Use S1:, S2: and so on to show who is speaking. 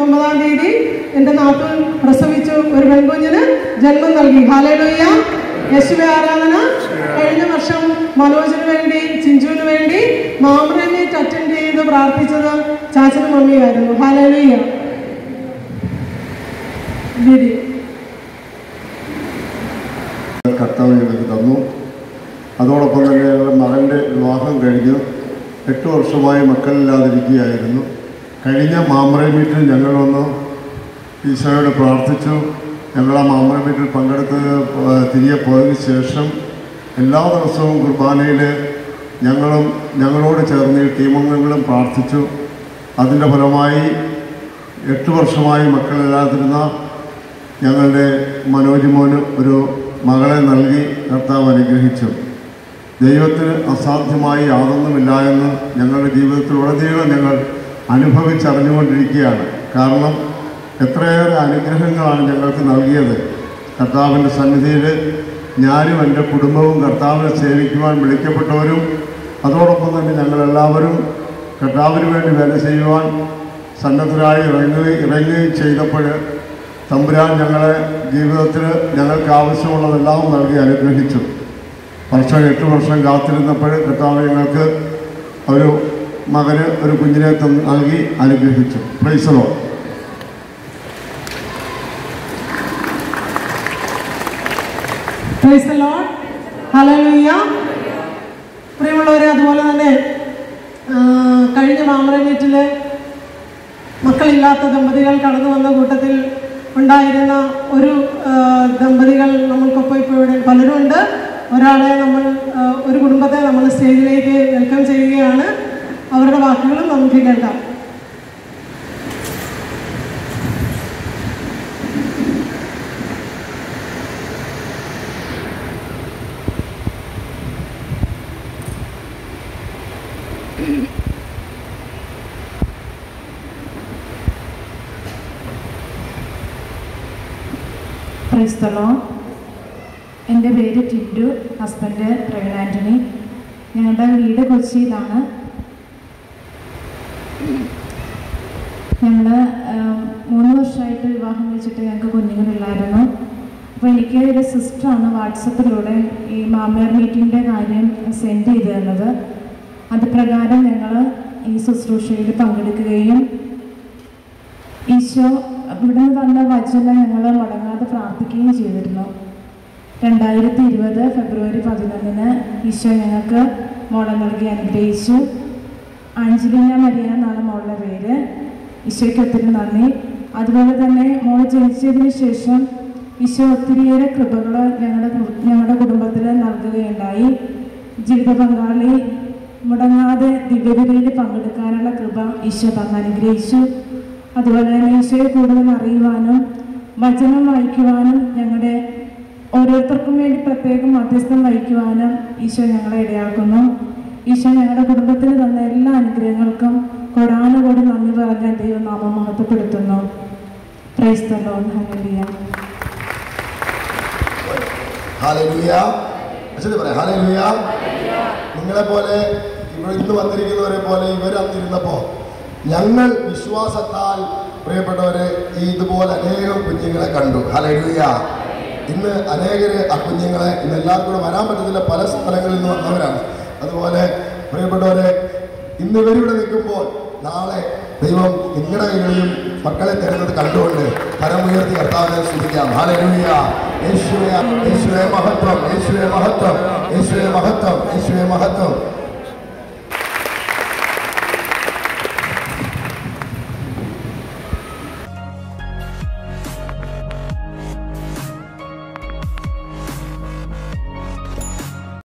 S1: ഒമ്പതാം തീയതി എൻ്റെ നാത്തൂൻ പ്രസവിച്ചു ഒരു പെൺകുഞ്ഞിന് ജന്മം നൽകി ഹാലലുയ്യ യേശുവെ ആരാധന കഴിഞ്ഞ വർഷം മനോജിന് വേണ്ടി ചിഞ്ചുവിന് വേണ്ടി മാമറേമീറ്റ് അറ്റൻഡ് ചെയ്ത് പ്രാർത്ഥിച്ചത് ചാച്ചനും മമ്മിയായിരുന്നു ഹാലലുയ്യ ദീദി
S2: കർത്താവ് ഞങ്ങൾക്ക് തന്നു അതോടൊപ്പം തന്നെ ഞങ്ങളുടെ മകൻ്റെ വിവാഹം കഴിഞ്ഞു എട്ട് വർഷമായി മക്കളില്ലാതിരിക്കുകയായിരുന്നു കഴിഞ്ഞ മാമറ മീറ്റിൽ ഞങ്ങൾ വന്ന് ഈശോയോട് പ്രാർത്ഥിച്ചു ഞങ്ങൾ ആ മാമറ മീറ്റിൽ പങ്കെടുത്ത് പോ- തിരികെ പോയതിന് ശേഷം എല്ലാ ദിവസവും കുർബാനയിൽ ഞങ്ങളും ഞങ്ങളോട് ചേർന്ന് ഈ ടീമംഗങ്ങളും പ്രാർത്ഥിച്ചു അതിൻ്റെ ഫലമായി എട്ട് വർഷമായി മക്കളില്ലാതിരുന്ന ഞങ്ങളുടെ മനോജ് മോന് ഒരു മകളെ നൽകി കർത്താവ് അനുഗ്രഹിച്ചു ദൈവത്തിന് അസാധ്യമായി യാതൊന്നുമില്ല എന്ന് ഞങ്ങളുടെ ജീവിതത്തിൽ ഉടനീളം ഞങ്ങൾ അനുഭവിച്ചറിഞ്ഞുകൊണ്ടിരിക്കുകയാണ് കാരണം എത്രയേറെ അനുഗ്രഹങ്ങളാണ് ഞങ്ങൾക്ക് നൽകിയത് കർത്താവിൻ്റെ സന്നിധിയിൽ ഞാനും എൻ്റെ കുടുംബവും കർത്താവിനെ സേവിക്കുവാൻ വിളിക്കപ്പെട്ടവരും അതോടൊപ്പം തന്നെ ഞങ്ങളെല്ലാവരും കർത്താവിന് വേണ്ടി വേല ചെയ്യുവാൻ സന്നദ്ധരായി ഇറങ്ങുകയും ഇറങ്ങുകയും ചെയ്തപ്പോൾ തമ്പുരാൻ ഞങ്ങളെ ജീവിതത്തിൽ ഞങ്ങൾക്ക് ആവശ്യമുള്ളതെല്ലാം നൽകി അനുഗ്രഹിച്ചു വർഷം എട്ട് വർഷം കാത്തിരുന്നപ്പോൾ കർത്താവ് ഞങ്ങൾക്ക് ഒരു മകന് ഒരു കുഞ്ഞിനെ തന്ന് നൽകി അനുഗ്രഹിച്ചു പ്രൈസലോ
S1: പ്രൈസ് ദി ലോർഡ് ഹല്ലേലൂയ പ്രിയമുള്ളവരെ അതുപോലെ തന്നെ ആ, കഴിഞ്ഞ മാമറ മീറ്റിൽ മക്കളില്ലാത്ത ദമ്പതികൾ കടന്നു വന്ന കൂട്ടത്തിൽ ഉണ്ടായിരുന്ന ഒരു ആ, ദമ്പതികൾ നമ്മൾക്കൊപ്പം ഇപ്പോൾ ഇവിടെ പലരും ഉണ്ട് ഒരാളെ നമ്മൾ ആ, ഒരു കുടുംബത്തെ നമ്മൾ സ്റ്റേജിലേക്ക് വെൽക്കം ചെയ്യുകയാണ് അവരുടെ വാക്കുകളും നമുക്ക് കേൾക്കാം
S3: ക്രൈസ്തലോ എൻ്റെ പേര് ടിൻഡു ഹസ്ബൻഡ് പ്രവീൺ ആൻ്റണി ഞങ്ങളുടെ വീട് കൊച്ചിയിലാണ് ഞങ്ങൾ മൂന്ന് വർഷമായിട്ട് വിവാഹം കഴിച്ചിട്ട് ഞങ്ങൾക്ക് കുഞ്ഞുങ്ങളില്ലായിരുന്നു അപ്പോൾ എനിക്ക് ഒരു സിസ്റ്ററാണ് വാട്സപ്പിലൂടെ ഈ മാമേർ മീറ്റിങ്ങിൻ്റെ കാര്യം സെൻഡ് ചെയ്ത് തന്നത് അത് പ്രകാരം ഞങ്ങൾ ഈ ശുശ്രൂഷയിൽ പങ്കെടുക്കുകയും ഈശോ ഇവിടുന്ന് തന്ന വചനം ഞങ്ങൾ മുടങ്ങാതെ പ്രാർത്ഥിക്കുകയും ചെയ്തിരുന്നു രണ്ടായിരത്തി ഇരുപത് ഫെബ്രുവരി പതിനൊന്നിന് ഈശോ ഞങ്ങൾക്ക് മോളെ നൽകി അനുഗ്രഹിച്ചു ആഞ്ചലിന മരിയ എന്നാണ് മോളുടെ പേര് ഈശോയ്ക്ക് ഒത്തിരി നന്ദി അതുപോലെ തന്നെ മോൾ ജനിച്ചതിന് ശേഷം ഈശോ ഒത്തിരിയേറെ കൃപകൾ ഞങ്ങളുടെ കു- ഞങ്ങളുടെ കുടുംബത്തിൽ നൽകുകയുണ്ടായി ജീവിത പങ്കാളി മുടങ്ങാതെ ദിവ്യബലിയിൽ പങ്കെടുക്കാനുള്ള കൃപ ഈശോ തന്ന് അനുഗ്രഹിച്ചു അതുപോലെ തന്നെ ഈശോയെ കൂടുതൽ അറിയുവാനും വചനം വായിക്കുവാനും ഞങ്ങളുടെ ഓരോരുത്തർക്കും വേണ്ടി പ്രത്യേകം മധ്യസ്ഥം വഹിക്കുവാനും ഈശോ ഞങ്ങളെ ഇടയാക്കുന്നു ഈശോ ഞങ്ങളുടെ കുടുംബത്തിന് തന്ന എല്ലാ അനുഗ്രഹങ്ങൾക്കും കൊടാനുകൂടി നന്ദി പറഞ്ഞ ദൈവനാമം മഹത്വപ്പെടുത്തുന്നു ക്രൈസ്തലോ ഹല്ലേലൂയ
S4: ഹാലലുയ അച്ഛനെ പറയാം ഹാലലുയ നിങ്ങളെ പോലെ ഇവിടെ ഇന്ന് വന്നിരിക്കുന്നവരെ പോലെ ഇവർ അന്നിരുന്നപ്പോൾ ഞങ്ങൾ വിശ്വാസത്താൽ പ്രിയപ്പെട്ടവരെ ഈ ഇതുപോലെ അനേകം കുഞ്ഞുങ്ങളെ കണ്ടു ഹലലുയ ഇന്ന് അനേകര് ആ കുഞ്ഞുങ്ങളെ ഇന്ന് എല്ലാവർക്കും കൂടെ വരാൻ പറ്റത്തില്ല പല സ്ഥലങ്ങളിൽ നിന്ന് വന്നവരാണ് അതുപോലെ പ്രിയപ്പെട്ടവരെ ഇന്ന് ഇവരിവിടെ നിൽക്കുമ്പോൾ നാളെ ദൈവം നിങ്ങളുടെ കൈകളിലും മക്കളെ തരുന്നത് കണ്ടുകൊണ്ട് കരമുയർത്തി കർത്താവിനെ സ്തുതിക്കാം ഹാലലുയ യേശുവെ യേശുവെ മഹത്വം യേശുവെ മഹത്വം യേശുവെ മഹത്വം യേശുവെ മഹത്വം